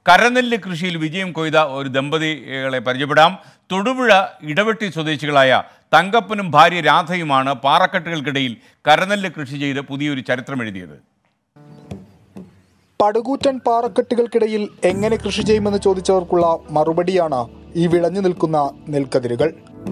കരനെല്ല് കൃഷിയിൽ വിജയം കൊയ്ത ഒരു ദമ്പതികളെ പരിചയപ്പെടാം തൊടുപുഴ ഇടവെട്ടി സ്വദേശികളായ തങ്കപ്പനും ഭാര്യ രാധയുമാണ് പാറക്കെട്ടുകൾക്കിടയിൽ കരനെല്ല് കൃഷി ചെയ്ത് പുതിയൊരു ചരിത്രം എഴുതിയത് പടുകൂറ്റൻ പാറക്കെട്ടുകൾക്കിടയിൽ എങ്ങനെ കൃഷി ചെയ്യുമെന്ന് ചോദിച്ചവർക്കുള്ള മറുപടിയാണ് ഈ വിളഞ്ഞു നിൽക്കുന്ന നെൽക്കതിരുകൾ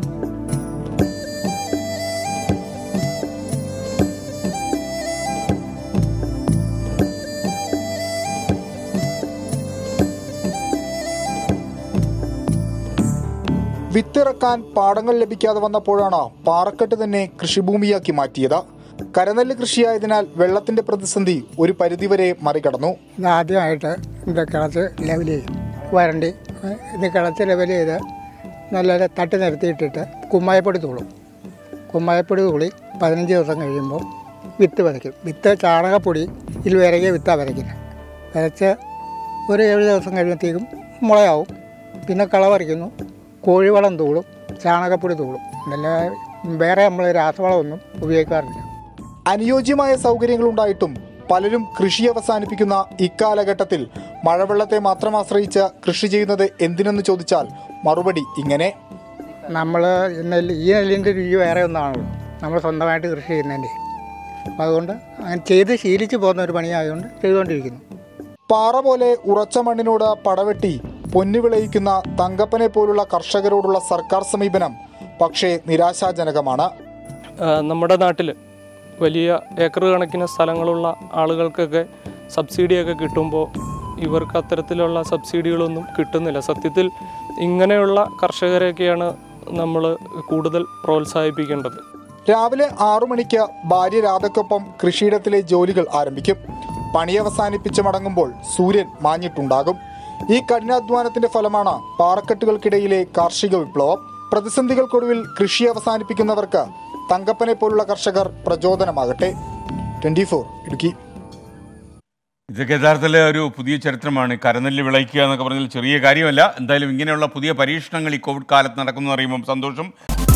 വിത്തിറക്കാൻ പാടങ്ങൾ ലഭിക്കാതെ വന്നപ്പോഴാണ് പാറക്കെട്ട് തന്നെ കൃഷിഭൂമിയാക്കി മാറ്റിയത് കരനെല്ല് കൃഷിയായതിനാൽ വെള്ളത്തിന്റെ പ്രതിസന്ധി ഒരു പരിധിവരെ മറികടന്നു ഇത് ആദ്യമായിട്ട് ഇത് കിളച്ച് ലെവൽ ചെയ്യും വരണ്ടി ഇത് കിളച്ച് ലെവൽ ചെയ്ത് നല്ല തട്ടി നിരത്തിയിട്ടിട്ട് കുമ്മായപ്പൊടി തൂളും കുമ്മായപ്പൊടി തൂളി പതിനഞ്ച് ദിവസം കഴിയുമ്പോൾ വിത്ത് വിതയ്ക്കും വിത്ത് ചാണകപ്പൊടി ഇതിൽ വിരകിയ വിത്താണ് വിതയ്ക്കുന്നത് വിതച്ച് ഒരു ഏഴ് ദിവസം കഴിയുമ്പോഴത്തേക്കും മുളയാവും പിന്നെ കള പറിക്കുന്നു കോഴിവളം തൂളും ചാണകപ്പൊടി തൂളും നല്ല വേറെ നമ്മൾ രാസവളമൊന്നും ഉപയോഗിക്കാറില്ല അനുയോജ്യമായ സൗകര്യങ്ങളുണ്ടായിട്ടും പലരും കൃഷി അവസാനിപ്പിക്കുന്ന ഇക്കാലഘട്ടത്തിൽ മഴവെള്ളത്തെ മാത്രം ആശ്രയിച്ച് കൃഷി ചെയ്യുന്നത് എന്തിനെന്ന് ചോദിച്ചാൽ മറുപടി ഇങ്ങനെ നമ്മൾ നെല്ല് ഈ നെല്ലിൻ്റെ രുചി വേറെ ഒന്നാണല്ലോ നമ്മൾ സ്വന്തമായിട്ട് കൃഷി ചെയ്യുന്നതിൻ്റെ അപ്പോൾ അതുകൊണ്ട് അങ്ങനെ ചെയ്ത് ശീലിച്ച് പോകുന്ന ഒരു പണിയായതുകൊണ്ട് ചെയ്തുകൊണ്ടിരിക്കുന്നു പാറ പോലെ ഉറച്ച മണ്ണിനോട് പടവെട്ടി പൊന്നു വിളയിക്കുന്ന തങ്കപ്പനെ പോലുള്ള കർഷകരോടുള്ള സർക്കാർ സമീപനം പക്ഷേ നിരാശാജനകമാണ് ആ, നമ്മുടെ നാട്ടിൽ വലിയ ഏക്കർ കണക്കിന് സ്ഥലങ്ങളുള്ള ആളുകൾക്കൊക്കെ സബ്സിഡിയൊക്കെ കിട്ടുമ്പോൾ ഇവർക്ക് അത്തരത്തിലുള്ള സബ്സിഡികളൊന്നും കിട്ടുന്നില്ല സത്യത്തിൽ ഇങ്ങനെയുള്ള കർഷകരെയൊക്കെയാണ് നമ്മൾ കൂടുതൽ പ്രോത്സാഹിപ്പിക്കേണ്ടത് രാവിലെ ആറു മണിക്ക് ഭാര്യ രാധയ്ക്കൊപ്പം കൃഷിയിടത്തിലെ ജോലികൾ ആരംഭിക്കും പണി അവസാനിപ്പിച്ച് മടങ്ങുമ്പോൾ സൂര്യൻ മാഞ്ഞിട്ടുണ്ടാകും ഈ കഠിനാധ്വാനത്തിന്റെ ഫലമാണ് പാറക്കെട്ടുകൾക്കിടയിലെ കാർഷിക വിപ്ലവം പ്രതിസന്ധികൾക്കൊടുവിൽ കൃഷി അവസാനിപ്പിക്കുന്നവർക്ക് തങ്കപ്പനെ പോലുള്ള കർഷകർ പ്രചോദനമാകട്ടെ ട്വന്റി ഫോർ ഇടുക്കി ഇതൊക്കെ യഥാർത്ഥത്തിൽ ഒരു പുതിയ ചരിത്രമാണ് കരനെല്ല് വിളയിക്കുക എന്നൊക്കെ പറഞ്ഞാൽ ചെറിയ കാര്യമല്ല എന്തായാലും ഇങ്ങനെയുള്ള പുതിയ പരീക്ഷണങ്ങൾ ഈ കോവിഡ് കാലത്ത് നടക്കുന്നു എന്ന് അറിയുമ്പം സന്തോഷം